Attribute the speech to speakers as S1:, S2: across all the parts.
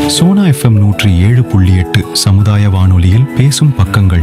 S1: Sona FM நூற்றி ஏழு புள்ளி எட்டு சமுதாய வானொலியில் பேசும் பக்கங்கள்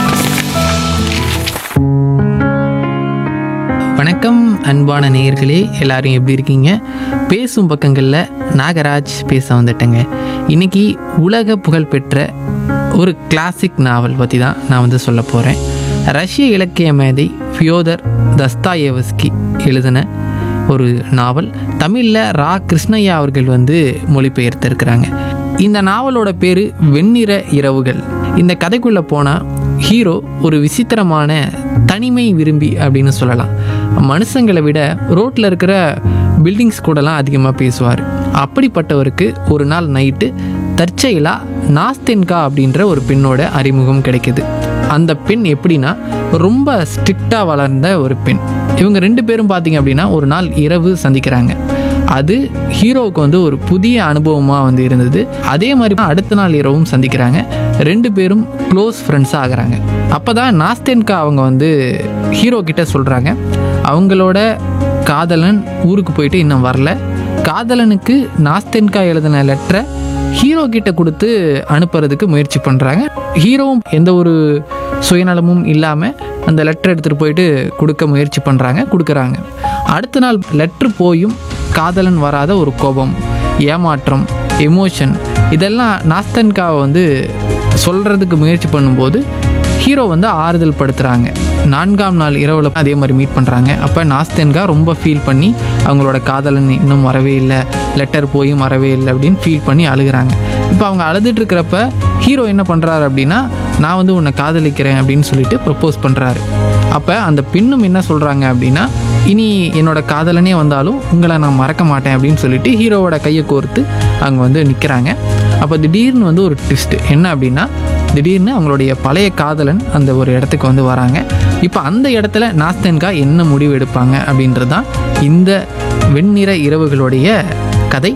S2: வணக்கம் அன்பான நேயர்களே எல்லாரும் எப்படி இருக்கீங்க பேசும் பக்கங்களில் நாகராஜ் பேச வந்துட்டேங்க இன்னைக்கு உலக புகழ்பெற்ற ஒரு கிளாசிக் நாவல் பற்றி தான் நான் வந்து சொல்ல போகிறேன் ரஷ்ய இலக்கிய மேதை ஃபியோதர் தஸ்தாயேவஸ்கி எழுதின ஒரு நாவல் தமிழில் ரா கிருஷ்ணய்யா அவர்கள் வந்து மொழிபெயர்த்திருக்கிறாங்க இந்த நாவலோட பேர் வெண்ணிற இரவுகள் இந்த கதைக்குள்ளே போனால் ஹீரோ ஒரு விசித்திரமான தனிமை விரும்பி அப்படின்னு சொல்லலாம் மனுஷங்களை விட ரோட்டில் இருக்கிற பில்டிங்ஸ் கூடலாம் அதிகமாக பேசுவார் அப்படிப்பட்டவருக்கு ஒரு நாள் நைட்டு தற்செயலாக நாஸ்தென்கா அப்படின்ற ஒரு பெண்ணோட அறிமுகம் கிடைக்குது அந்த பெண் எப்படின்னா ரொம்ப ஸ்ட்ரிக்டாக வளர்ந்த ஒரு பெண் இவங்க ரெண்டு பேரும் பார்த்தீங்க அப்படின்னா ஒரு நாள் இரவு சந்திக்கிறாங்க அது ஹீரோவுக்கு வந்து ஒரு புதிய அனுபவமாக வந்து இருந்தது அதே மாதிரி அடுத்த நாள் இரவும் சந்திக்கிறாங்க ரெண்டு பேரும் க்ளோஸ் ஃப்ரெண்ட்ஸாக ஆகுறாங்க அப்போ தான் நாஸ்தென்கா அவங்க வந்து ஹீரோ கிட்ட சொல்கிறாங்க அவங்களோட காதலன் ஊருக்கு போயிட்டு இன்னும் வரல காதலனுக்கு நாஸ்தென்கா எழுதின லெட்டரை ஹீரோ கிட்ட கொடுத்து அனுப்புறதுக்கு முயற்சி பண்ணுறாங்க ஹீரோவும் எந்த ஒரு சுயநலமும் இல்லாமல் அந்த லெட்டர் எடுத்துகிட்டு போயிட்டு கொடுக்க முயற்சி பண்ணுறாங்க கொடுக்குறாங்க அடுத்த நாள் லெட்ரு போயும் காதலன் வராத ஒரு கோபம் ஏமாற்றம் எமோஷன் இதெல்லாம் நாஸ்தன்காவை வந்து சொல்கிறதுக்கு முயற்சி பண்ணும்போது ஹீரோ வந்து ஆறுதல் படுத்துகிறாங்க நான்காம் நாள் இரவில் அதே மாதிரி மீட் பண்ணுறாங்க அப்போ நாஸ்தென்கா ரொம்ப ஃபீல் பண்ணி அவங்களோட காதலன் இன்னும் வரவே இல்லை லெட்டர் போயும் வரவே இல்லை அப்படின்னு ஃபீல் பண்ணி அழுகுறாங்க இப்போ அவங்க அழுதுட்டு இருக்கிறப்ப ஹீரோ என்ன பண்ணுறாரு அப்படின்னா நான் வந்து உன்னை காதலிக்கிறேன் அப்படின்னு சொல்லிட்டு ப்ரப்போஸ் பண்ணுறாரு அப்போ அந்த பெண்ணும் என்ன சொல்கிறாங்க அப்படின்னா இனி என்னோட காதலனே வந்தாலும் உங்களை நான் மறக்க மாட்டேன் அப்படின்னு சொல்லிட்டு ஹீரோவோட கையை கோர்த்து அவங்க வந்து நிற்கிறாங்க அப்போ திடீர்னு வந்து ஒரு ட்விஸ்ட் என்ன அப்படின்னா திடீர்னு அவங்களுடைய பழைய காதலன் அந்த ஒரு இடத்துக்கு வந்து வராங்க இப்போ அந்த இடத்துல நாஸ்தென்கா என்ன முடிவு எடுப்பாங்க அப்படின்றது தான் இந்த வெண்ணிற இரவுகளுடைய கதை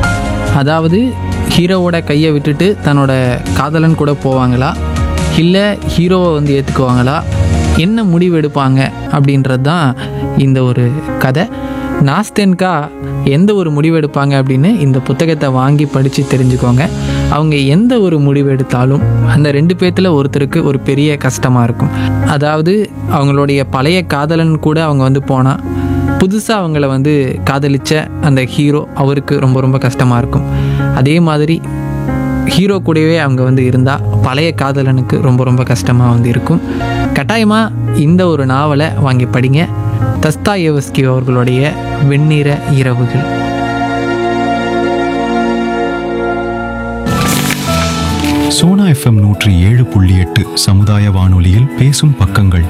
S2: அதாவது ஹீரோவோட கையை விட்டுட்டு தன்னோட காதலன் கூட போவாங்களா இல்லை ஹீரோவை வந்து ஏற்றுக்குவாங்களா என்ன முடிவு எடுப்பாங்க அப்படின்றது தான் இந்த ஒரு கதை நாஸ்தென்கா எந்த ஒரு முடிவு எடுப்பாங்க அப்படின்னு இந்த புத்தகத்தை வாங்கி படித்து தெரிஞ்சுக்கோங்க அவங்க எந்த ஒரு முடிவு எடுத்தாலும் அந்த ரெண்டு பேர்த்தில் ஒருத்தருக்கு ஒரு பெரிய கஷ்டமாக இருக்கும் அதாவது அவங்களுடைய பழைய காதலன் கூட அவங்க வந்து போனால் புதுசாக அவங்கள வந்து காதலிச்ச அந்த ஹீரோ அவருக்கு ரொம்ப ரொம்ப கஷ்டமாக இருக்கும் அதே மாதிரி ஹீரோ கூடவே அவங்க வந்து இருந்தால் பழைய காதலனுக்கு ரொம்ப ரொம்ப கஷ்டமாக வந்து இருக்கும் கட்டாயமாக இந்த ஒரு நாவலை வாங்கி படிங்க தஸ்தாயேவஸ்கி அவர்களுடைய வெண்ணிற இரவுகள்
S1: சோனா எஃப்எம் நூற்றி ஏழு புள்ளி எட்டு சமுதாய வானொலியில் பேசும் பக்கங்கள்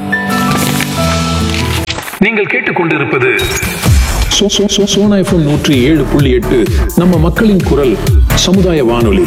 S3: நீங்கள் கேட்டுக்கொண்டிருப்பது சோ- சோ- சோ- சோனா எஃப்எம் நூற்றி ஏழு புள்ளி எட்டு நம்ம மக்களின் குரல் சமுதாய வானொலி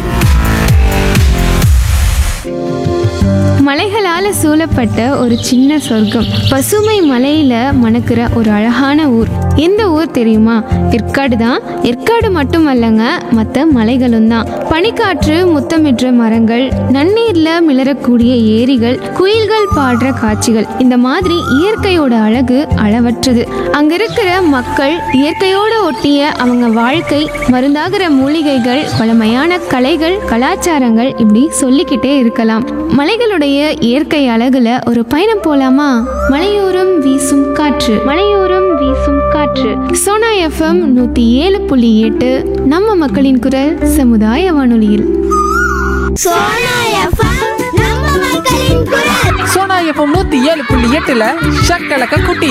S4: மலைகளால சூழப்பட்ட ஒரு சின்ன சொர்க்கம் பசுமை மலையில மணக்கிற ஒரு அழகான ஊர் எந்த ஊர் தெரியுமா ஏற்காடு தான் ஏற்காடு மட்டுமல்லங்க மற்ற மலைகளும் தான் பனிக்காற்று முத்தமிடுற மரங்கள் நன்னீர்ல மிளறக்கூடிய ஏரிகள் குயில்கள் பாடுற காட்சிகள் இந்த மாதிரி இயற்கையோட அழகு அளவற்றது அங்க இருக்கிற மக்கள் இயற்கையோட ஒட்டிய அவங்க வாழ்க்கை மருந்தாகிற மூலிகைகள் பழமையான கலைகள் கலாச்சாரங்கள் இப்படி சொல்லிக்கிட்டே இருக்கலாம் மலைகளுடைய இயற்கை அழகுல ஒரு பயணம் போலாமா மலையோரம் வீசும் காற்று மலையோரம் வீசும் காற்று சோனா எஃப்எம் நூத்தி ஏழு புள்ளி எட்டு நம்ம மக்களின் குரல் சமுதாய வானொலியில்
S5: சோனா எஃப்எம் நம்ம மக்களின் குரல்
S2: சோனா இப்போ நூற்றி ஏழு புள்ளி எட்டில் ஷக்கலக்க குட்டி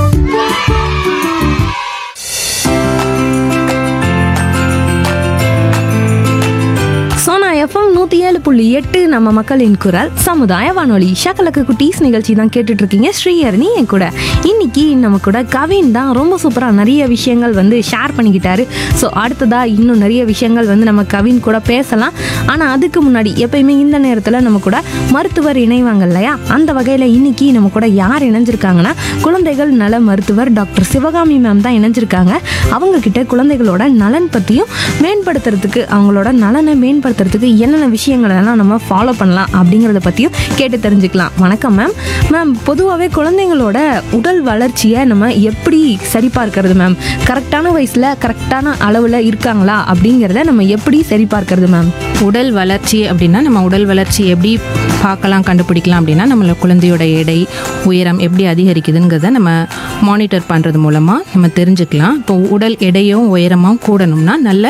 S6: சோனா எஃப்எம் நூற்றி ஏழு புள்ளி எட்டு நம்ம மக்களின் குரல் சமுதாய வானொலி ஷக்கலக்கு குட்டீஸ் நிகழ்ச்சி தான் கேட்டுட்டு இருக்கீங்க ஸ்ரீஹரணி என் கூட இன்னைக்கு நம்ம கூட கவின் தான் ரொம்ப சூப்பராக நிறைய விஷயங்கள் வந்து ஷேர் பண்ணிக்கிட்டாரு ஸோ அடுத்ததாக இன்னும் நிறைய விஷயங்கள் வந்து நம்ம கவின் கூட பேசலாம் ஆனால் அதுக்கு முன்னாடி எப்பயுமே இந்த நேரத்தில் நம்ம கூட மருத்துவர் இணைவாங்க இல்லையா அந்த வகையில் இன்னைக்கு நம்ம கூட யார் இணைஞ்சிருக்காங்கன்னா குழந்தைகள் நல மருத்துவர் டாக்டர் சிவகாமி மேம் தான் இணைஞ்சிருக்காங்க அவங்க கிட்ட குழந்தைகளோட நலன் பற்றியும் மேம்படுத்துறதுக்கு அவங்களோட நலனை மேம்படுத்துறதுக்கு என்னென்ன விஷயங்களெல்லாம் நம்ம ஃபாலோ பண்ணலாம் அப்படிங்கிறத பற்றியும் கேட்டு தெரிஞ்சுக்கலாம் வணக்கம் மேம் மேம் பொதுவாகவே குழந்தைங்களோட உடல் வளர்ச்சியை நம்ம எப்படி சரிபார்க்கறது மேம் கரெக்டான வயசில் கரெக்டான அளவில் இருக்காங்களா அப்படிங்கிறத நம்ம எப்படி சரிபார்க்கறது மேம்
S7: உடல் வளர்ச்சி அப்படின்னா நம்ம உடல் வளர்ச்சி எப்படி பார்க்கலாம் கண்டுபிடிக்கலாம் அப்படின்னா நம்மள குழந்தையோட எடை உயரம் எப்படி அதிகரிக்குதுங்கிறத நம்ம மானிட்டர் பண்ணுறது மூலமாக நம்ம தெரிஞ்சுக்கலாம் இப்போ உடல் எடையும் உயரமும் கூடணும்னா நல்ல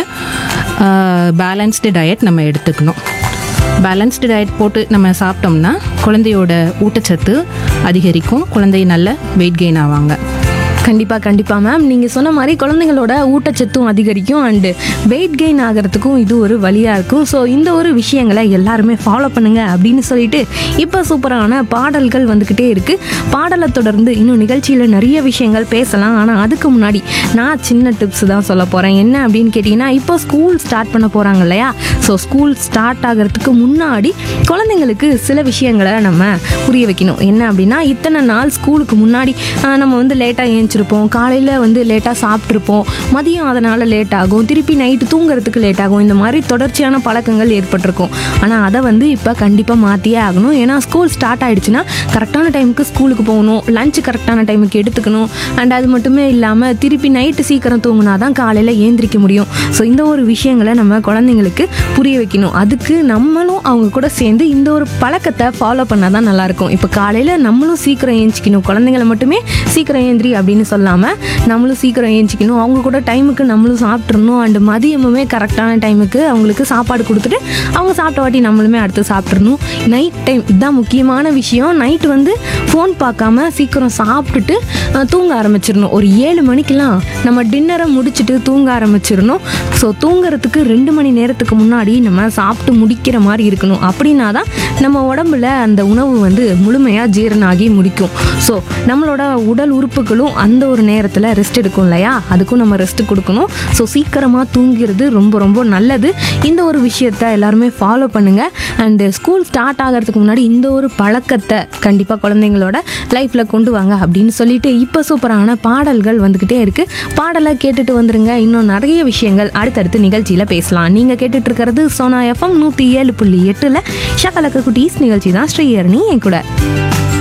S7: பேலன்ஸ்டு டயட் நம்ம எடுத்துக்கணும் பேலன்ஸ்டு டயட் போட்டு நம்ம சாப்பிட்டோம்னா குழந்தையோட ஊட்டச்சத்து அதிகரிக்கும் குழந்தை நல்ல வெயிட் கெயின் ஆவாங்க
S6: கண்டிப்பாக கண்டிப்பாக மேம் நீங்கள் சொன்ன மாதிரி குழந்தைங்களோட ஊட்டச்சத்தும் அதிகரிக்கும் அண்டு வெயிட் கெயின் ஆகிறதுக்கும் இது ஒரு வழியாக இருக்கும் ஸோ இந்த ஒரு விஷயங்களை எல்லாருமே ஃபாலோ பண்ணுங்க அப்படின்னு சொல்லிட்டு இப்போ சூப்பரான பாடல்கள் வந்துக்கிட்டே இருக்குது பாடலை தொடர்ந்து இன்னும் நிகழ்ச்சியில் நிறைய விஷயங்கள் பேசலாம் ஆனால் அதுக்கு முன்னாடி நான் சின்ன டிப்ஸ் தான் சொல்ல போகிறேன் என்ன அப்படின்னு கேட்டிங்கன்னா இப்போ ஸ்கூல் ஸ்டார்ட் பண்ண போகிறாங்க இல்லையா ஸோ ஸ்கூல் ஸ்டார்ட் ஆகிறதுக்கு முன்னாடி குழந்தைங்களுக்கு சில விஷயங்களை நம்ம புரிய வைக்கணும் என்ன அப்படின்னா இத்தனை நாள் ஸ்கூலுக்கு முன்னாடி ஆஹ், நம்ம வந்து லேட்டாக ஏஞ்சிருப்போம் காலையில் வந்து லேட்டாக சாப்பிட்ருப்போம் மதியம் அதனால் லேட் ஆகும் திருப்பி நைட்டு தூங்குறதுக்கு லேட் ஆகும் இந்த மாதிரி தொடர்ச்சியான பழக்கங்கள் ஏற்பட்டிருக்கும் ஆனால் அதை வந்து இப்போ கண்டிப்பாக மாற்றியே ஆகணும் ஏன்னா ஸ்கூல் ஸ்டார்ட் ஆயிடுச்சுன்னா கரெக்டான டைமுக்கு ஸ்கூலுக்கு போகணும் லஞ்ச் கரெக்டான டைமுக்கு எடுத்துக்கணும் அண்ட் அது மட்டுமே இல்லாமல் திருப்பி நைட்டு சீக்கிரம் தூங்கினா தான் காலையில் ஏந்திரிக்க முடியும் ஸோ இந்த ஒரு விஷயங்களை நம்ம குழந்தைங்களுக்கு புரிய வைக்கணும் அதுக்கு நம்மளும் அவங்க கூட சேர்ந்து இந்த ஒரு பழக்கத்தை ஃபாலோ பண்ணால் தான் நல்லாயிருக்கும் இப்போ காலையில் நம்மளும் சீக்கிரம் ஏஞ்சிக்கணும் குழந்தைங்களை மட்டுமே சீக்கிரம் ஏந்திரி அப்படின்னு சொல்லாமல் நம்மளும் சீக்கிரம் ஏஞ்சிக்கணும் அவங்க கூட டைமுக்கு நம்மளும் சாப்பிட்றணும் அண்டு மதியமுமே கரெக்டான டைமுக்கு அவங்களுக்கு சாப்பாடு கொடுத்துட்டு அவங்க சாப்பிட்ட வாட்டி நம்மளுமே அடுத்து சாப்பிட்றணும் நைட் டைம் இதுதான் முக்கியமான விஷயம் நைட் வந்து ஃபோன் பார்க்காம சீக்கிரம் சாப்பிட்டுட்டு அஹ், தூங்க ஆரம்பிச்சிடணும் ஒரு ஏழு மணிக்கெலாம் நம்ம டின்னரை முடிச்சுட்டு தூங்க ஆரம்பிச்சிடணும் ஸோ தூங்குறதுக்கு ரெண்டு மணி நேரத்துக்கு முன்னாடி நம்ம சாப்பிட்டு முடிக்கிற மாதிரி இருக்கணும் அப்படின்னா தான் நம்ம உடம்புல அந்த உணவு வந்து முழுமையாக ஜீரணம் ஆகி முடிக்கும் ஸோ நம்மளோட உடல் உறுப்புகளும் அந்த ஒரு நேரத்தில் ரெஸ்ட் எடுக்கும் இல்லையா அதுக்கும் நம்ம ரெஸ்ட் கொடுக்கணும் ஸோ சீக்கிரமாக தூங்கிறது ரொம்ப ரொம்ப நல்லது இந்த ஒரு விஷயத்த எல்லாருமே ஃபாலோ பண்ணுங்கள் அண்டு ஸ்கூல் ஸ்டார்ட் ஆகிறதுக்கு முன்னாடி இந்த ஒரு பழக்கத்தை கண்டிப்பாக குழந்தைங்களோட லைஃப்பில் கொண்டு வாங்க அப்படின்னு சொல்லிட்டு இப்போ சூப்பரான பாடல்கள் வந்துக்கிட்டே இருக்குது பாடலை கேட்டுட்டு வந்துருங்க இன்னும் நிறைய விஷயங்கள் அடுத்தடுத்து நிகழ்ச்சியில் பேசலாம் நீங்கள் கேட்டுட்டு இருக்கிறது சோனா எஃப்எம் நூற்றி ஏழு புள்ளி எட்டில் ஷகலக்க குட்டீஸ் நிகழ்ச்சி தான் ஸ்ரீயர்னி என் கூட